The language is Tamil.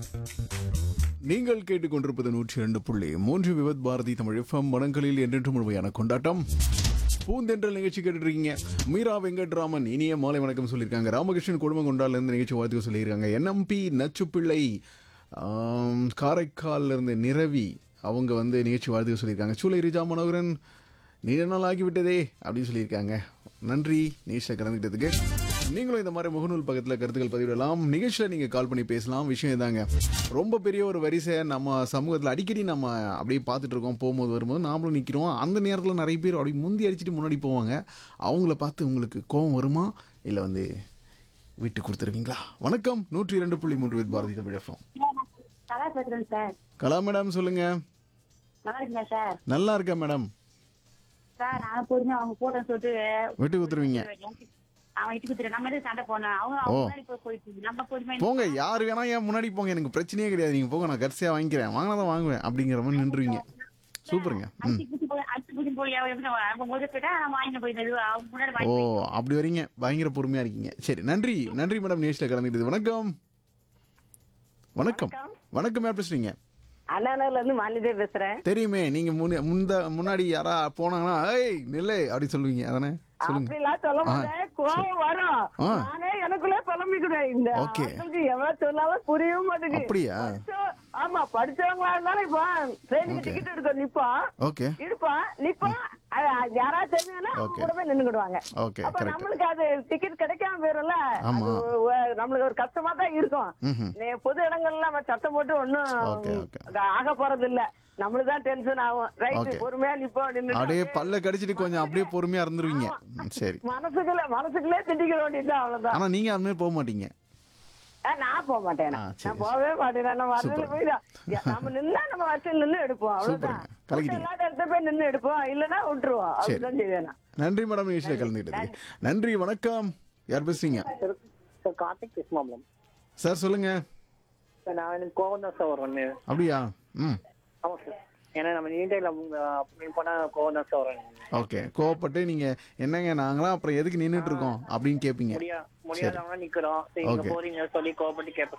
நீங்கள் கேட்டுக்கொண்டிருப்பது நூற்றி இரண்டு புள்ளி மூன்று விவத் பாரதி தமிழ் எஃப்எம் மனங்களில் என்றென்று முழுமையான கொண்டாட்டம் பூந்தென்றல் நிகழ்ச்சி கேட்டுட்டு இருக்கீங்க மீரா வெங்கட்ராமன் இனிய மாலை வணக்கம் சொல்லியிருக்காங்க ராமகிருஷ்ணன் குடும்பம் கொண்டால இருந்து நிகழ்ச்சி வாழ்த்து சொல்லியிருக்காங்க என்எம்பி நச்சுப்பிள்ளை ஆம், காரைக்கால்ல இருந்து நிரவி அவங்க வந்து நிகழ்ச்சி வாழ்த்து சொல்லியிருக்காங்க சூலை ரிஜா மனோகரன் நீண்ட நாள் ஆகிவிட்டதே அப்படின்னு சொல்லியிருக்காங்க நன்றி நிகழ்ச்சியில் கலந்துக்கிட்டதுக்கு நீங்களும் இந்த மாதிரி முகநூல் பக்கத்தில் கருத்துக்கள் பதிவிடலாம் நிகழ்ச்சியில் நீங்கள் கால் பண்ணி பேசலாம் விஷயம் இதாங்க ரொம்ப பெரிய ஒரு வரிசை நம்ம சமூகத்தில் அடிக்கடி நம்ம அப்படியே பார்த்துட்டு இருக்கோம் போகும்போது வரும்போது நாமளும் நிற்கிறோம் அந்த நேரத்தில் நிறைய பேர் அப்படி முந்தி அடிச்சுட்டு முன்னாடி போவாங்க அவங்கள பார்த்து உங்களுக்கு கோபம் வருமா இல்லை வந்து விட்டு கொடுத்துருவீங்களா வணக்கம் நூற்றி இரண்டு புள்ளி மூன்று வித் பாரதி தமிழகம் நல்லா பேசுறேன் சார் கலா மேடம் சொல்லுங்க நல்லா இருக்கீங்களா சார் நல்லா இருக்கேன் மேடம் சார் நான் பொறுமையா அவங்க போட்டோன்னு சொல்லிட்டு விட்டு கொடுத்துருவீங்க அவன் இட்டு குத்துறேன் நம்ம எதுக்கு சண்டை போனோம் அவங்க அவங்க முன்னாடி போய் போயிட்டு இருக்கு. நம்ம பொறுமையா போங்க யார் வேணா ஏன் முன்னாடி போங்க எனக்கு பிரச்சனையே கிடையாது நீங்கள் போங்க நான் கடைசியாக வாங்கிக்கிறேன் வாங்கினா தான் வாங்குவேன் அப்படிங்கிற மாதிரி நின்றுவீங்க சூப்பருங்க ம் அடிச்சு குத்தி போய் அடிச்சு குத்தி போய் அவன் எப்படி அவங்க முதல் போயிட்டா நான் வாங்கிட்டு போயிருந்தது அவங்க முன்னாடி ஓ வாங்கி அப்படி வரீங்க பயங்கர பொறுமையா இருக்கீங்க சரி நன்றி நன்றி மேடம் நேஷில் கலந்துக்கிட்டது வணக்கம் வணக்கம் வணக்கம் யார் பேசுறீங்க அண்ணாநகர்ல இருந்து மாலிதே பேசுறேன் தெரியுமே நீங்க முன்ன- முந்த முன்னாடி யாரா போனாங்கன்னா ஏய் நில்லை அப்படி சொல்லுவீங்க அதானே சொல்லுங்க அப்படிலாம் சொல்ல மாட்டேன் கோவம் வரும் ஆ. நானே எனக்குள்ளே புலம்பிக்கிறேன் இந்த Okay. மக்களுக்கு எவ்வளவு சொன்னாலும் புரியவும் மாட்டேங்குது அப்படியா? படிச்சோ- ஆமா படிச்சவங்களா இருந்தாலும் இப்போ ட்ரெயினுக்கு டிக்கெட் எடுக்க நிப்போம் ஓகே இருப்போம் நிப்போம் அது யாராவது தெரிஞ்சதுன்னா அவங்க Okay. கூட போய் நின்னுக்கிடுவாங்க ஓகே அப்ப கரெக்ட் நம்மளுக்கு அது டிக்கெட் கிடைக்காம போயிரும்ல ஆமா. அது ஒ- நம்மளுக்கு ஒரு கஷ்டமா தான் இருக்கும் ம்ஹும். நீ பொது இடங்கள்ல நம்ம சத்தம் போட்டு ஒண்ணும் Okay, okay. ஆக போறது இல்ல நம்மளுக்கு தான் டென்ஷன் ஆகும் ரைட் Okay. பொறுமையா நிப்போம் நின்னு அப்படியே பல்ல கடிச்சிட்டு கொஞ்சம் அப்படியே பொறுமையா இருந்துருவீங்க ம், சரி மனசுக்குள்ள மனசுக்குள்ளே திண்டிக்க வேண்டியதுதான் அவ்வளவுதான் ஆனா நீங்க அது மாதிரி போக மாட்டீங்க ஆ, நான் போக மாட்டேன் ஆ, சரி, நான் போகவே மாட்டேன் நான் வரதுல சூப்பர். போய் தான். யா, நம்ம நின்னா நம்ம வச்சு நின்னு எடுப்போம் அவ்வளவுதான் சூப்பருங்க. கலக்கிட்டீங்க. இல்லாத இடத்துல போய் நின்னு எடுப்போம் இல்லன்னா விட்டுருவோம் அப்படிதான் செய்வேன் நான். நன்றி மேடம் நிகழ்ச்சியில் கலந்துக்கிட்டது நன்றி வணக்கம் யார் பேசுறீங்க சார் கார்த்திக் கிருஷ்ணாமலம் சார் சொல்லுங்க சார் நான் எனக்கு கோவம் தான் சார் வரும் அப்படியா ம் ஆமாம் சார் ஏன்னா நம்ம நீண்டையில் அப்படின்னு போனால் கோவம் தான் சார் வரும் ஓகே கோவப்பட்டு நீங்க என்னங்க நாங்களாம் அப்புறம் எதுக்கு நின்னுட்டு இருக்கோம் அப்படின்னு கேட்பீங்க முடியா முடியாதவங்க நிக்கிறோம் சரி நீங்க Okay. போறீங்க சொல்லி கோவப்பட்டு கேட்பேன்